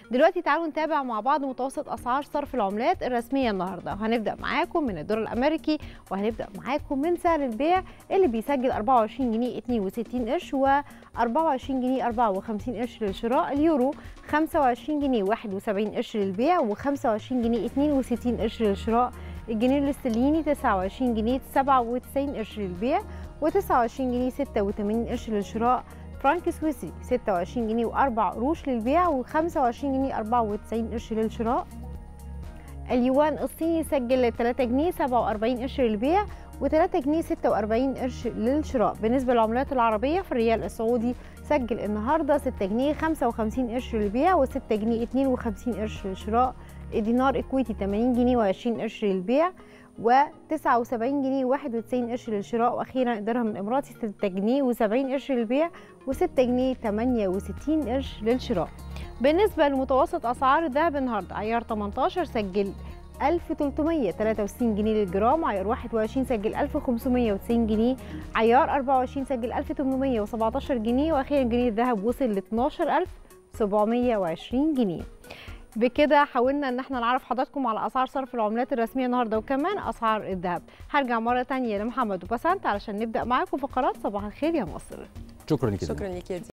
دلوقتي تعالوا نتابع مع بعض متوسط اسعار صرف العملات الرسميه النهارده هنبدا معاكم من الدولار الامريكي وهنبدا معاكم من سعر البيع اللي بيسجل 24 جنيه 62 قرش و 24 جنيه 54 قرش للشراء اليورو 25 جنيه 71 قرش للبيع و25 جنيه 62 قرش للشراء الجنيه الاسترليني 29 جنيه 97 قرش للبيع و29 جنيه 86 قرش للشراء فرانك سويسري 26 جنيه و4 قروش للبيع و25 جنيه 94 قرش للشراء اليوان الصيني سجل 3 جنيه 47 قرش للبيع و3 جنيه 46 قرش للشراء بالنسبة للعملات العربية في الريال السعودي سجل النهاردة 6 جنيه 55 قرش للبيع و6 جنيه 52 قرش للشراء الدينار الكويتي 80 جنيه و20 قرش للبيع و79 جنيه و91 قرش للشراء واخيرا الدرهم الاماراتي 6 جنيه و70 قرش للبيع و6 جنيه 68 قرش للشراء بالنسبه لمتوسط اسعار الذهب النهارده عيار 18 سجل 1363 جنيه للجرام عيار 21 سجل 1590 جنيه عيار 24 سجل 1817 جنيه واخيرا جنيه الذهب وصل ل 12720 جنيه بكده حاولنا ان احنا نعرف حضراتكم على اسعار صرف العملات الرسميه النهارده وكمان اسعار الذهب هرجع مره تانية لمحمد وبسنت علشان نبدا معاكم فقرات صباح الخير يا مصر شكرا لك شكرا لك يا دي